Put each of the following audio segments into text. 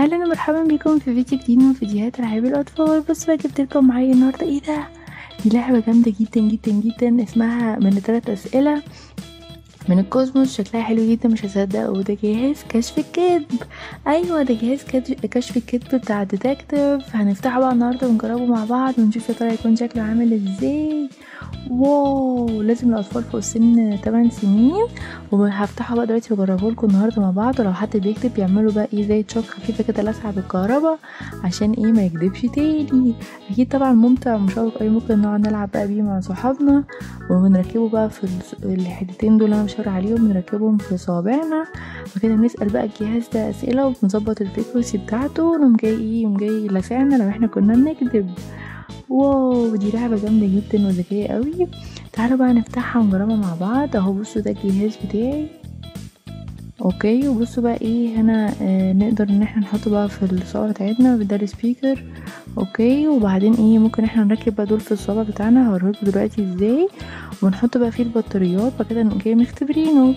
اهلا ومرحبا بكم في فيديو جديد من فيديوهات العاب الاطفال بصوا بقى جبت لكم معايا النهارده ايه ده دي لعبه جامده جدا جدا جدا اسمها من ثلاث اسئله من الكوزموس شكلها حلو جدا مش هصدق وده جهاز كشف الكذب ايوه ده جهاز كد- كشف الكذب بتاع ديتكتيف هنفتحه بقى النهارده ونجربه مع بعض ونشوف يا ترى هيكون شكله عامل ازاي واو لازم الاطفال فوق سن 8 سنين وهفتحه بقى دلوقتي واجربه لكم النهارده مع بعض ولو حد بيكتب يعملوا بقى ايه زي تشوك خفيفه كده لاسعه بالكهرباء عشان ايه ما يكدبش تاني اكيد طبعا ممتع ومشوق قوي ممكن نقعد نلعب بقى بيه مع صحابنا ونركبه بقى في الس- الحتتين دول اللي انا مشاور عليهم بنركبهم في صوابعنا وكده بنسال بقى الجهاز ده اسئله وبنظبط الفريكونسي بتاعته ونقوم جاي ايه يقوم جاي لاسعنا لو احنا كنا بنكذب واو دي لعبة جامدة جدا وذكية قوي تعالوا بقى نفتحها ونجربها مع بعض اهو بصوا ده الجهاز بتاعي اوكي وبصوا بقى ايه هنا آه نقدر ان احنا نحطه بقى في الصوابع بتاعتنا ده السبيكر اوكي وبعدين ايه ممكن احنا نركب بقى دول في الصوابع بتاعنا هوريكم دلوقتي ازاي ونحط بقى فيه البطاريات بعد كده نقوم جاي مختبرينه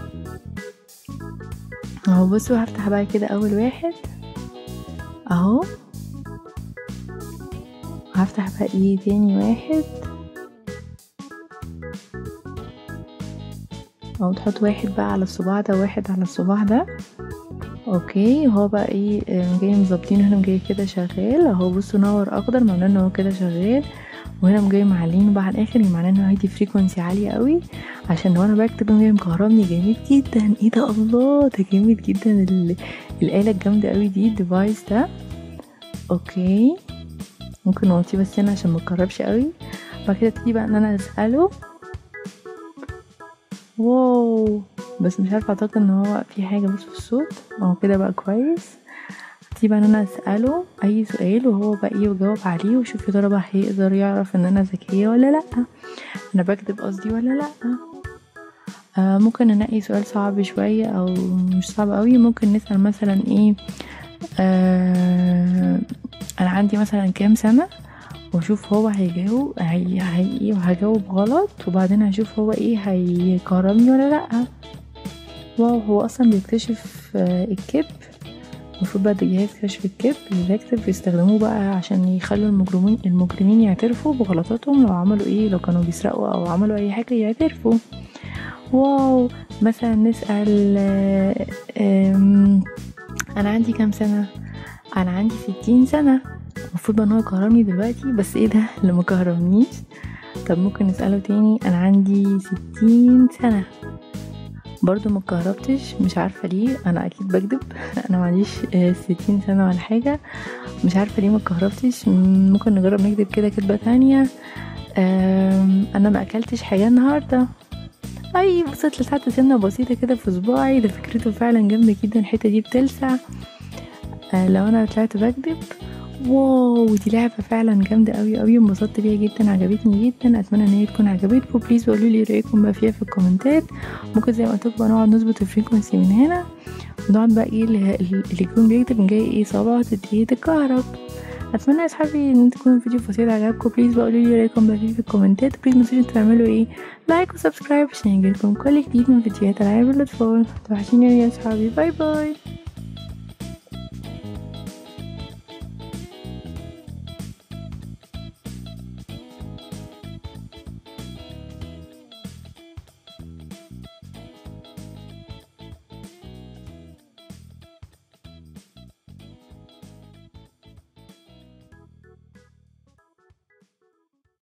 اهو بصوا هفتح بقى كده اول واحد اهو هفتح بقى ايه تاني واحد او تحط واحد بقى على الصباع ده وواحد على الصباع ده اوكي هو بقى ايه آه، جاي مظبطينه هنا جاي كده شغال اهو بصوا نور اخضر معناه ان هو كده شغال وهنا جاي معلينه بقى على الاخر معناه ان هو هيدي فريكونسي عاليه قوي عشان وانا بكتب قام جاي مكهربني جامد جدا ايه ده الله ده جامد جدا ال- الاله الجامده قوي دي الديفايس ده اوكي ممكن نوطيه بس هنا عشان متكهربش قوي بعد كده ابتدي بقى ان انا اساله واو بس مش عارفه اعتقد ان هو في حاجه بس في الصوت اهو كده بقى كويس ابتدي بقى ان انا اساله اي سؤال وهو بقى ايه يجاوب عليه وشوف يا ترى بقى هيقدر يعرف ان انا ذكيه ولا لا انا بكتب قصدي ولا لا آه ممكن ننقي سؤال صعب شويه او مش صعب قوي ممكن نسال مثلا ايه آه انا عندي مثلا كام سنه واشوف هو هيجاوب هي هي ايه وهجاوب غلط وبعدين هشوف هو ايه هيكرمني ولا لا واو هو اصلا بيكتشف آه، الكذب المفروض بقى ده جهاز كشف الكذب ديتكتيف بيستخدموه بقى عشان يخلوا المجرمين المجرمين يعترفوا بغلطاتهم لو عملوا ايه لو كانوا بيسرقوا او عملوا اي حاجه يعترفوا واو مثلا نسأل آه، آم، انا عندي كام سنه انا عندي ستين سنه المفروض بقى ان هو يكهربني دلوقتي بس ايه ده اللي مكهربنيش طب ممكن نسأله تاني انا عندي ستين سنة برضو مكهربتش مش عارفة ليه انا اكيد بكذب انا معنديش آه، ستين سنة ولا حاجة مش عارفة ليه مكهربتش ممكن نجرب نكذب كده كدبة تانية آم، انا ما اكلتش حاجة النهاردة اي بصيت لساعة سنة بسيطة كده في صباعي ده فكرته فعلا جامدة جدا الحتة دي بتلسع آه، لو انا طلعت بكذب واو دي لعبة فعلا جامدة قوي قوي انبسطت بيها جدا عجبتني جدا اتمنى ان هي تكون عجبتكم بليز وقولوا لي رايكم بقى فيها في الكومنتات ممكن زي ما قلت لكم نقعد نظبط الفريكونسي من هنا ونقعد بقى ايه اللي, اللي يكون بيكتب من جاي ايه صوابعه تبتدي تتكهرب اتمنى يا اصحابي ان تكون الفيديو بسيط عجبكم بليز بقى قولوا لي رايكم بقى فيه في الكومنتات بليز متنسوش تعملوا ايه لايك وسبسكرايب عشان يجيلكم كل جديد من فيديوهات العاب الاطفال توحشيني يا اصحابي باي باي